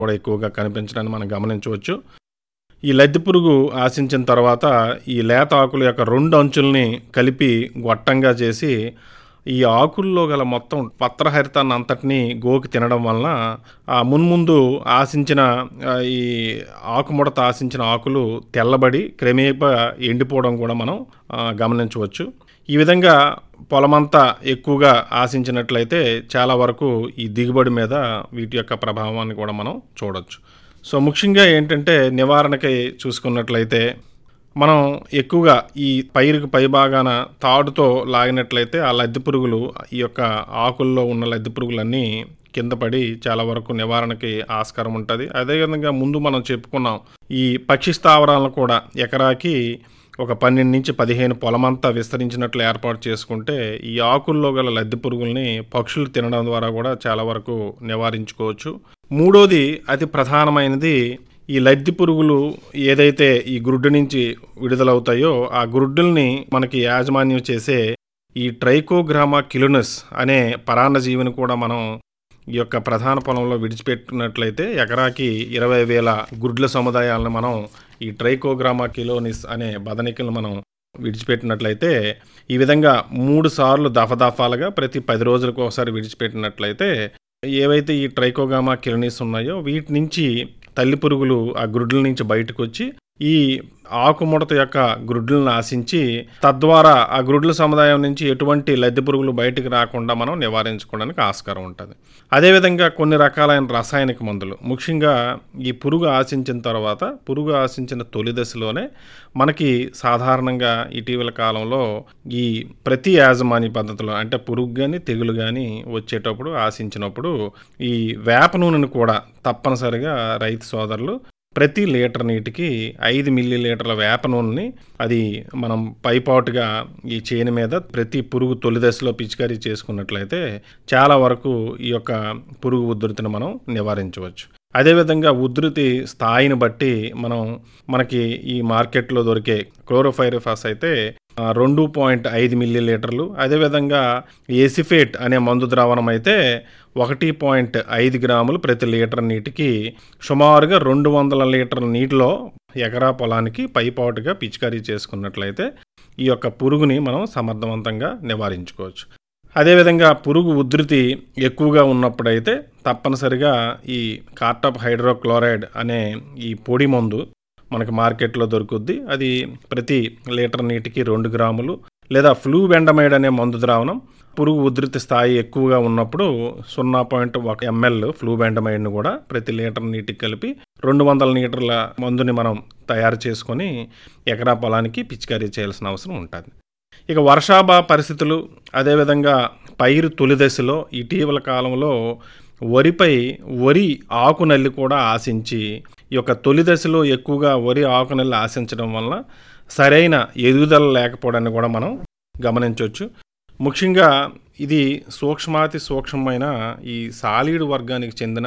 కూడా ఎక్కువగా కనిపించడాన్ని మనం గమనించవచ్చు ఈ లద్దె పురుగు ఆశించిన తర్వాత ఈ లేత ఆకుల యొక్క రెండు అంచుల్ని కలిపి గొట్టంగా చేసి ఈ ఆకుల్లో గల మొత్తం పత్రహరితాన్ని అంతటినీ గోకి తినడం వలన ఆ మున్ముందు ఆశించిన ఆ, ఈ ఆకుముడత ఆశించిన ఆకులు తెల్లబడి క్రమేపా ఎండిపోవడం కూడా మనం ఆ, గమనించవచ్చు ఈ విధంగా పొలమంతా ఎక్కువగా ఆశించినట్లయితే చాలా వరకు ఈ దిగుబడి మీద వీటి యొక్క ప్రభావాన్ని కూడా మనం చూడొచ్చు సో ముఖ్యంగా ఏంటంటే నివారణకై చూసుకున్నట్లయితే మనం ఎక్కువగా ఈ పైరుకు పైభాగాన తాడుతో లాగినట్లయితే ఆ లద్దె పురుగులు ఈ యొక్క ఆకుల్లో ఉన్న లద్దె పురుగులన్నీ కింద పడి చాలా వరకు నివారణకి ఆస్కారం ఉంటుంది అదేవిధంగా ముందు మనం చెప్పుకున్నాం ఈ పక్షి స్థావరాలను కూడా ఎకరాకి ఒక పన్నెండు నుంచి పదిహేను పొలమంతా విస్తరించినట్లు ఏర్పాటు చేసుకుంటే ఈ ఆకుల్లో గల లద్దె పురుగుల్ని పక్షులు తినడం ద్వారా కూడా చాలా వరకు నివారించుకోవచ్చు మూడోది అతి ప్రధానమైనది ఈ లద్దె పురుగులు ఏదైతే ఈ గుడ్డు నుంచి విడుదలవుతాయో ఆ గుడ్డుల్ని మనకి యాజమాన్యం చేసే ఈ ట్రైకోగ్రామా కిలునస్ అనే పరాన్నజీవిని కూడా మనం ఈ యొక్క ప్రధాన పొలంలో విడిచిపెట్టినట్లయితే ఎకరాకి ఇరవై వేల గుడ్ల సముదాయాలను మనం ఈ ట్రైకోగ్రామా కిలోనిస్ అనే బదనికలను మనం విడిచిపెట్టినట్లయితే ఈ విధంగా మూడు సార్లు దఫదఫాలుగా ప్రతి పది రోజులకు ఒకసారి విడిచిపెట్టినట్లయితే ఏవైతే ఈ ట్రైకోగామా కిరణీస్ ఉన్నాయో వీటి నుంచి తల్లి పురుగులు ఆ గ్రుడ్ల నుంచి బయటకు వచ్చి ఈ ఆకుముడత యొక్క గ్రుడ్లను ఆశించి తద్వారా ఆ గ్రుడ్ల సముదాయం నుంచి ఎటువంటి లద్దె పురుగులు బయటికి రాకుండా మనం నివారించుకోవడానికి ఆస్కారం ఉంటుంది అదేవిధంగా కొన్ని రకాలైన రసాయనిక మందులు ముఖ్యంగా ఈ పురుగు ఆశించిన తర్వాత పురుగు ఆశించిన తొలి దశలోనే మనకి సాధారణంగా ఇటీవల కాలంలో ఈ ప్రతి యాజమాన్య పద్ధతిలో అంటే పురుగు కానీ తెగులు కానీ వచ్చేటప్పుడు ఆశించినప్పుడు ఈ వేప నూనెను కూడా తప్పనిసరిగా రైతు సోదరులు ప్రతి లీటర్ నీటికి ఐదు మిల్లీ లీటర్ల వేప నూనెని అది మనం పైపాటుగా ఈ చేను మీద ప్రతి పురుగు తొలి దశలో పిచికారీ చేసుకున్నట్లయితే చాలా వరకు ఈ యొక్క పురుగు ఉధృతిని మనం నివారించవచ్చు అదేవిధంగా ఉధృతి స్థాయిని బట్టి మనం మనకి ఈ మార్కెట్లో దొరికే క్లోరోఫైరిఫాస్ అయితే ఆ, రెండు పాయింట్ ఐదు మిల్లీ లీటర్లు అదేవిధంగా ఏసిఫేట్ అనే మందు ద్రావణం అయితే ఒకటి పాయింట్ ఐదు గ్రాములు ప్రతి లీటర్ నీటికి సుమారుగా రెండు వందల లీటర్ల నీటిలో ఎకరా పొలానికి పైపాటుగా పిచికారీ చేసుకున్నట్లయితే ఈ యొక్క పురుగుని మనం సమర్థవంతంగా నివారించుకోవచ్చు అదేవిధంగా పురుగు ఉధృతి ఎక్కువగా ఉన్నప్పుడైతే తప్పనిసరిగా ఈ కార్టాప్ హైడ్రోక్లోరైడ్ అనే ఈ పొడి మందు మనకి మార్కెట్లో దొరుకుద్ది అది ప్రతి లీటర్ నీటికి రెండు గ్రాములు లేదా ఫ్లూ వెండమైడ్ అనే మందు ద్రావణం పురుగు ఉధృతి స్థాయి ఎక్కువగా ఉన్నప్పుడు సున్నా పాయింట్ ఒక ఎంఎల్ ఫ్లూ వెండమైడ్ను కూడా ప్రతి లీటర్ నీటికి కలిపి రెండు వందల లీటర్ల మందుని మనం తయారు చేసుకొని ఎకరా పొలానికి పిచికారీ చేయాల్సిన అవసరం ఉంటుంది ఇక వర్షాభా పరిస్థితులు అదేవిధంగా పైరు తొలి దశలో ఇటీవల కాలంలో వరిపై వరి ఆకునల్లి కూడా ఆశించి ఈ యొక్క తొలి దశలో ఎక్కువగా వరి ఆకునల్లి ఆశించడం వలన సరైన ఎదుగుదల లేకపోవడాన్ని కూడా మనం గమనించవచ్చు ముఖ్యంగా ఇది సూక్ష్మాతి సూక్ష్మమైన ఈ సాలీడు వర్గానికి చెందిన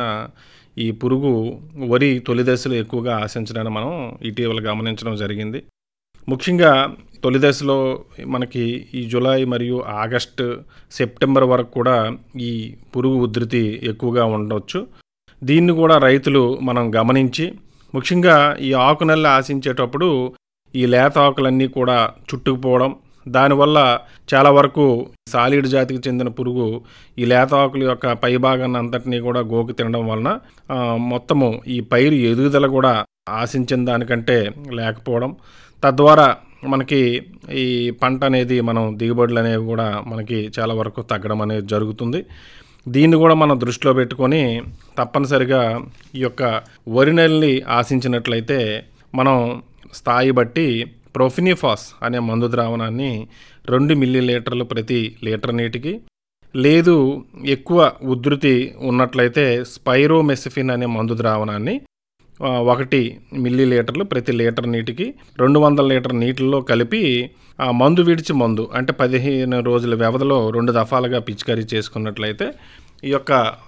ఈ పురుగు వరి తొలి దశలో ఎక్కువగా ఆశించడాన్ని మనం ఇటీవల గమనించడం జరిగింది ముఖ్యంగా తొలి దశలో మనకి ఈ జూలై మరియు ఆగస్టు సెప్టెంబర్ వరకు కూడా ఈ పురుగు ఉధృతి ఎక్కువగా ఉండవచ్చు దీన్ని కూడా రైతులు మనం గమనించి ముఖ్యంగా ఈ ఆకునల్లి ఆశించేటప్పుడు ఈ లేత ఆకులన్నీ కూడా చుట్టుకుపోవడం దానివల్ల చాలా వరకు సాలిడ్ జాతికి చెందిన పురుగు ఈ లేత ఆకుల యొక్క పైభాగాన్ని అంతటినీ కూడా గోకి తినడం వలన ఆ, మొత్తము ఈ పైరు ఎదుగుదల కూడా ఆశించిన దానికంటే లేకపోవడం తద్వారా మనకి ఈ పంట అనేది మనం దిగుబడులు అనేవి కూడా మనకి చాలా వరకు తగ్గడం అనేది జరుగుతుంది దీన్ని కూడా మనం దృష్టిలో పెట్టుకొని తప్పనిసరిగా ఈ యొక్క వరి నెలని ఆశించినట్లయితే మనం స్థాయి బట్టి ప్రొఫినిఫాస్ అనే మందు ద్రావణాన్ని రెండు మిల్లీ లీటర్లు ప్రతి లీటర్ నీటికి లేదు ఎక్కువ ఉధృతి ఉన్నట్లయితే స్పైరోమెసిఫిన్ అనే మందు ద్రావణాన్ని ఆ, ఒకటి మిల్లీ లీటర్లు ప్రతి లీటర్ నీటికి రెండు వందల లీటర్ నీటిల్లో కలిపి ఆ మందు విడిచి మందు అంటే పదిహేను రోజుల వ్యవధిలో రెండు దఫాలుగా పిచికారీ చేసుకున్నట్లయితే ఈ యొక్క